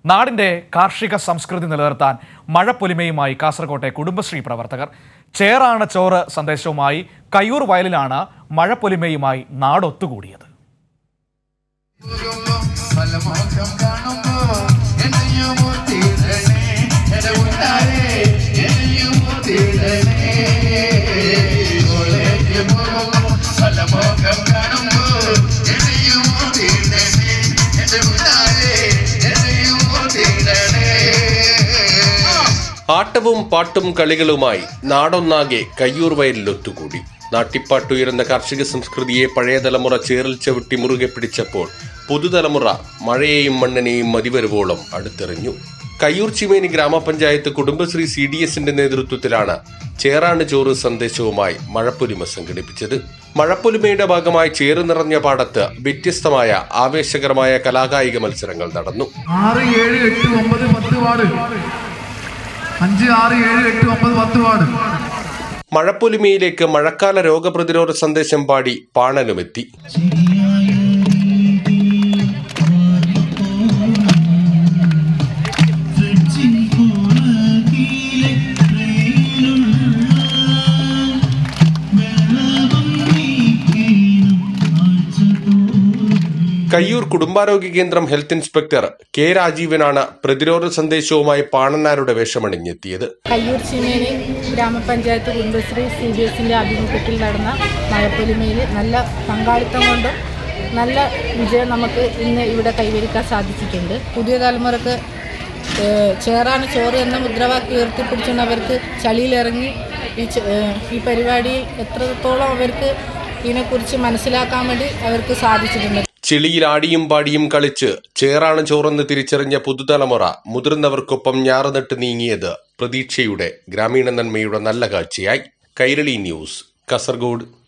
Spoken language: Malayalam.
നാടിന്റെ കാർഷിക സംസ്കൃതി നിലനിർത്താൻ മഴപ്പൊലിമയുമായി കാസർകോട്ടെ കുടുംബശ്രീ പ്രവർത്തകർ ചേറാണ് ചോറ് സന്ദേശവുമായി കയ്യൂർ വയലിലാണ് മഴപ്പൊലിമയുമായി നാടൊത്തുകൂടിയത് ഫലമോക്ഷം കാണുമ്പോ എന്നെയും തീരണേ എടവുണ്ടാരേ എന്നെയും തീരണേ കോളേജിൽ പോകുമ്പോ ഫലമോക്ഷം കാണുമ്പോ എന്നെയും തീരണേ എടവുണ്ടാരേ എന്നെയും തീരണേ ആട്ടവും പാട്ടും കളികളുമായി നാടൊന്നാകെ കയ്യൂർ വയലിൽ ഒത്തുകൂടി നാട്ടിപ്പാട്ടുയരുന്ന കാർഷിക സംസ്കൃതിയെ പഴയ തലമുറ ചേറിൽ ചവിട്ടി മുറുകെ പിടിച്ചപ്പോൾ പുതുതലമുറ മഴയെയും മണ്ണിനെയും മതിവരുവോളം അടുത്തെറിഞ്ഞു കയ്യൂർ ചിമേനി ഗ്രാമപഞ്ചായത്ത് കുടുംബശ്രീ സി ഡി എസിന്റെ നേതൃത്വത്തിലാണ് ചേറാണ് ചോറ് സന്ദേശവുമായി മഴപ്പൊലിമ സംഘടിപ്പിച്ചത് മഴപ്പൊലിമയുടെ ഭാഗമായി ചേറ് നിറഞ്ഞ പാടത്ത് വ്യത്യസ്തമായ ആവേശകരമായ കലാകായിക മത്സരങ്ങൾ നടന്നു ആറ് ഏഴ് എട്ട് ഒമ്പത് പത്ത് വാർഡ് അഞ്ച് ആറ് ഏഴ് എട്ട് ഒമ്പത് പത്ത് വാർഡ് മഴപ്പൊലിമയിലേക്ക് മഴക്കാല രോഗപ്രതിരോധ സന്ദേശം പാടി പാണനുമെത്തി കയ്യൂർ കുടുംബാരോഗ്യ കേന്ദ്രം ഹെൽത്ത് ഇൻസ്പെക്ടർ കെ രാജീവനാണ് പ്രതിരോധ സന്ദേശവുമായി പാണനാരുടെ വേഷമണിഞ്ഞെത്തിയത് കയ്യൂർ ചിമേനി ഗ്രാമപഞ്ചായത്ത് കുടുംബശ്രീ സി ബി എസിൻ്റെ ആഭിമുഖ്യത്തിൽ നടന്ന മഴപ്പൊലിമയിൽ നല്ല പങ്കാളിത്തം കൊണ്ടും നല്ല വിജയം നമുക്ക് ഇന്ന് ഇവിടെ കൈവരിക്കാൻ സാധിച്ചിട്ടുണ്ട് പുതിയ തലമുറക്ക് ഏഹ്, ചേറാണ് ചോറ് എന്ന മുദ്രാവാക്യം ഉയർത്തിപ്പിടിച്ചുകൊണ്ട് അവർക്ക് ചളിയിലിറങ്ങി ഈ ചെ- ഏഹ്, ഈ പരിപാടിയിൽ എത്രത്തോളം അവർക്ക് ഇതിനെക്കുറിച്ച് മനസ്സിലാക്കാൻ വേണ്ടി അവർക്ക് സാധിച്ചിട്ടുണ്ട് ചെളിയിൽ ആടിയും പാടിയും കളിച്ച് ചേറാണ് ചോറെന്ന് തിരിച്ചറിഞ്ഞ പുതുതലമുറ മുതിർന്നവർക്കൊപ്പം ഞാറുനട്ട് നീങ്ങിയത് പ്രതീക്ഷയുടെ ഗ്രാമീണ നന്മയുടെ നല്ല കാഴ്ചയായി കൈരളി ന്യൂസ് കാസർഗോഡ്